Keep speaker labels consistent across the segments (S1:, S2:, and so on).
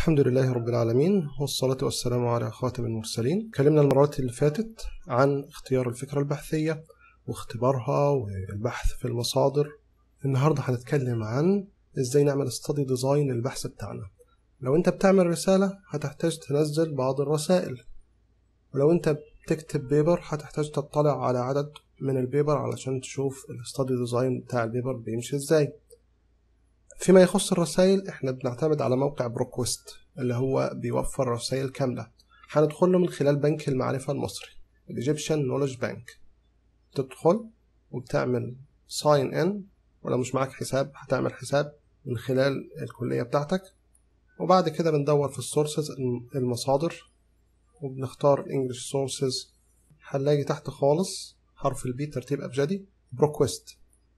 S1: الحمد لله رب العالمين والصلاة والسلام على خاتم المرسلين كلمنا المرات اللي فاتت عن اختيار الفكرة البحثية واختبارها والبحث في المصادر النهاردة هنتكلم عن ازاي نعمل study ديزاين للبحث بتاعنا لو انت بتعمل رسالة هتحتاج تنزل بعض الرسائل ولو انت بتكتب بيبر هتحتاج تطلع على عدد من البيبر علشان تشوف الستادي ديزاين بتاع البيبر بيمشي ازاي فيما يخص الرسائل احنا بنعتمد على موقع بروكويست اللي هو بيوفر رسائل كاملة هندخل له من خلال بنك المعرفة المصري الايجيبشن نولج بانك تدخل وبتعمل ساين ان ولو مش معاك حساب هتعمل حساب من خلال الكلية بتاعتك وبعد كده بندور في السورسز المصادر وبنختار انجلش سورسز هنلاقي تحت خالص حرف البي ترتيب ابجدي بروكويست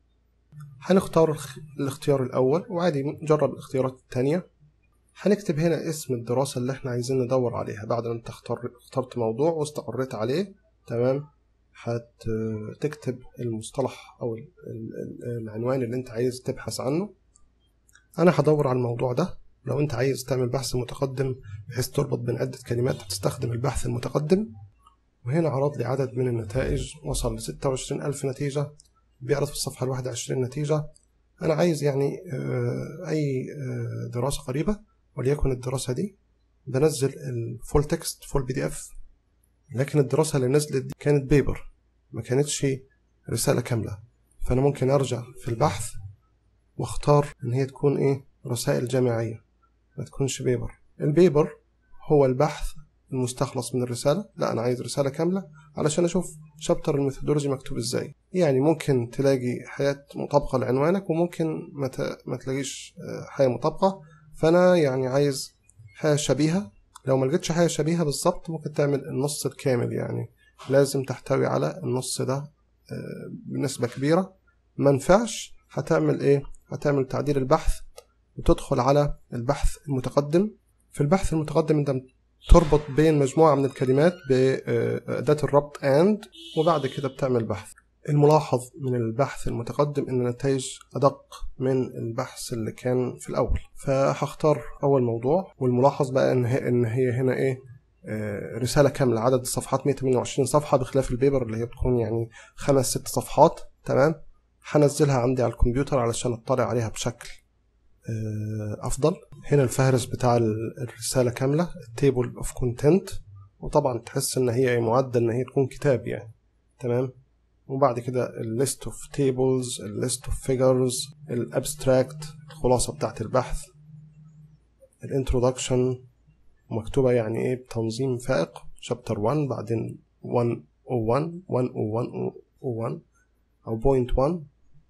S1: هنختار الاختيار الأول وعادي نجرب الاختيارات التانية هنكتب هنا اسم الدراسة اللي احنا عايزين ندور عليها بعد ما انت اختار اخترت موضوع واستقريت عليه تمام هتكتب المصطلح أو العنوان اللي انت عايز تبحث عنه أنا هدور على الموضوع ده لو انت عايز تعمل بحث متقدم بحيث تربط بين عدة كلمات هتستخدم البحث المتقدم وهنا عرض لي عدد من النتائج وصل لستة وعشرين ألف نتيجة بيعرض في الصفحة الواحدة عشرين نتيجة أنا عايز يعني أي دراسة قريبة وليكن الدراسة دي بنزل الفول تكست فول بي دي اف لكن الدراسة اللي نزلت دي كانت بيبر ما كانتش رسالة كاملة فأنا ممكن أرجع في البحث واختار إن هي تكون إيه رسائل جامعية ما تكونش بيبر البيبر هو البحث المستخلص من الرسالة لا أنا عايز رسالة كاملة علشان أشوف شابتر الميثودولوجي مكتوب إزاي يعني ممكن تلاقي حياة مطابقة لعنوانك وممكن ما, ت... ما تلاقيش حياة مطابقة فأنا يعني عايز حياة شبيهة لو ما لقيتش حاجة شبيهة بالظبط ممكن تعمل النص الكامل يعني لازم تحتوي على النص ده بنسبة كبيرة ما نفعش هتعمل ايه هتعمل تعديل البحث وتدخل على البحث المتقدم في البحث المتقدم انت تربط بين مجموعة من الكلمات بأداة الربط and وبعد كده بتعمل بحث الملاحظ من البحث المتقدم ان النتائج ادق من البحث اللي كان في الاول فهختار اول موضوع والملاحظ بقى ان هي, إن هي هنا ايه رسالة كاملة عدد الصفحات 128 صفحة بخلاف البيبر اللي هي بتكون يعني خمس ست صفحات تمام هنزلها عندي على الكمبيوتر علشان اطلع عليها بشكل افضل هنا الفهرس بتاع الرسالة كاملة التيبل اوف كونتنت وطبعا تحس ان هي معدة ان هي تكون كتاب يعني تمام وبعد كده الليست اوف تيبلز الليست اوف فيجرز الابستراكت الخلاصة بتاعت البحث الانترودكشن مكتوبة يعني ايه بتنظيم فائق شابتر 1 بعدين 101 101 او بوينت 1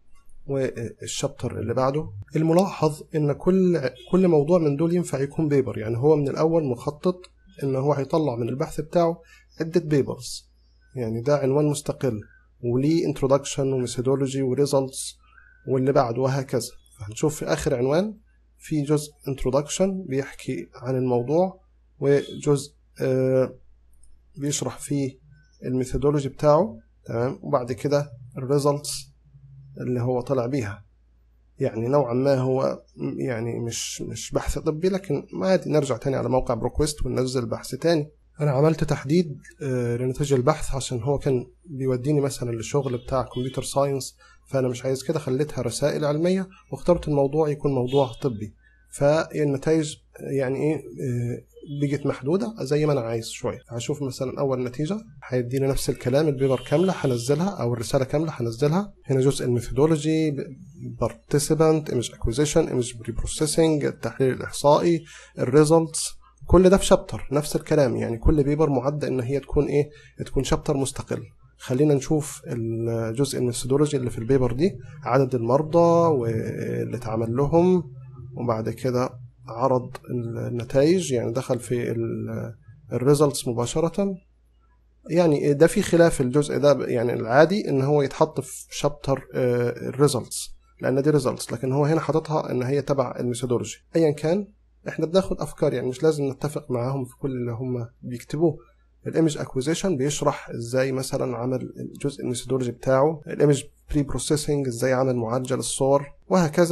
S1: والشابتر اللي بعده الملاحظ ان كل كل موضوع من دول ينفع يكون بيبر يعني هو من الاول مخطط ان هو هيطلع من البحث بتاعه عدة بيبرز يعني ده عنوان مستقل وليه انترودكشن وميثودولوجي وريزلتس واللي بعده وهكذا فهنشوف في اخر عنوان في جزء انترودكشن بيحكي عن الموضوع وجزء آه بيشرح فيه الميثودولوجي بتاعه تمام وبعد كده الريزلتس اللي هو طلع بيها يعني نوعا ما هو يعني مش مش بحث طبي لكن عادي نرجع تاني على موقع بروكويست وننزل بحث تاني انا عملت تحديد لنتائج البحث عشان هو كان بيوديني مثلا للشغل بتاع كمبيوتر ساينس فانا مش عايز كده خليتها رسائل علميه واخترت الموضوع يكون موضوع طبي فالنتائج يعني ايه بقت محدوده زي ما انا عايز شويه هشوف مثلا اول نتيجه هيديني نفس الكلام البيبر كامله هنزلها او الرساله كامله هنزلها هنا جزء الميثودولوجي بارتيسيبانت ايمج اكوزيشن ايمج بري بروسيسنج التحليل الاحصائي الريزلتس كل ده في شابتر نفس الكلام يعني كل بيبر معد ان هي تكون ايه تكون شابتر مستقل خلينا نشوف الجزء الميثودولوجي اللي في البيبر دي عدد المرضى واللي اتعمل لهم وبعد كده عرض النتائج يعني دخل في الريزلتس مباشرة يعني ده في خلاف الجزء ده يعني العادي ان هو يتحط في شابتر الريزلتس لان دي ريزلتس لكن هو هنا حاططها ان هي تبع الميثودولوجي ايا كان احنا بناخد افكار يعني مش لازم نتفق معاهم في كل اللي هم بيكتبوه الايمج اكوزيشن بيشرح ازاي مثلا عمل الجزء الميثودولوجي بتاعه الايمج بري بروسيسنج ازاي عمل معالجه للصور وهكذا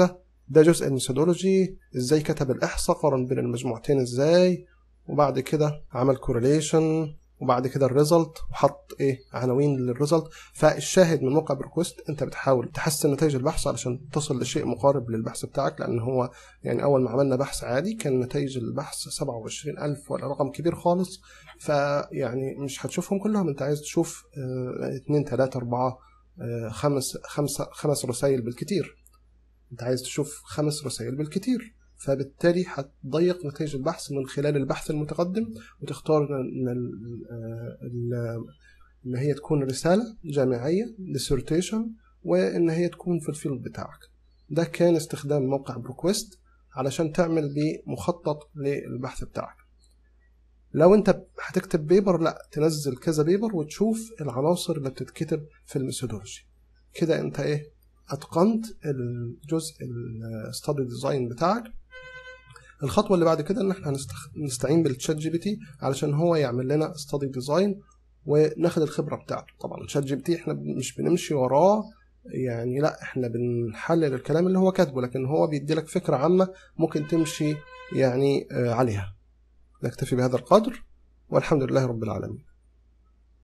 S1: ده جزء الميثودولوجي ازاي كتب الاحصاء قارن بين المجموعتين ازاي وبعد كده عمل كورليشن وبعد كده الريزلت وحط ايه عناوين للريزلت فالشاهد من موقع بريكوست انت بتحاول تحسن نتائج البحث علشان تصل لشيء مقارب للبحث بتاعك لان هو يعني اول ما عملنا بحث عادي كان نتائج البحث 27000 ولا رقم كبير خالص فيعني مش هتشوفهم كلهم انت عايز تشوف اه اتنين تلاتة اربعة اه خمس خمسة خمس رسائل بالكتير انت عايز تشوف خمس رسائل بالكتير فبالتالي هتضيق نتائج البحث من خلال البحث المتقدم وتختار ان ان هي تكون رساله جامعيه dissertation وان هي تكون في الفيلد بتاعك ده كان استخدام موقع بروكويست علشان تعمل بيه مخطط للبحث بتاعك لو انت هتكتب بيبر لا تنزل كذا بيبر وتشوف العناصر اللي بتتكتب في الميثودولوجي كده انت ايه اتقنت الجزء الستادي ديزاين بتاعك الخطوه اللي بعد كده ان احنا هنستخ... نستعين بالتشات جي بي تي علشان هو يعمل لنا ستادي ديزاين وناخد الخبره بتاعته طبعا الشات جي بي تي احنا مش بنمشي وراه يعني لا احنا بنحلل الكلام اللي هو كاتبه لكن هو بيدي لك فكره عامه ممكن تمشي يعني عليها نكتفي بهذا القدر والحمد لله رب العالمين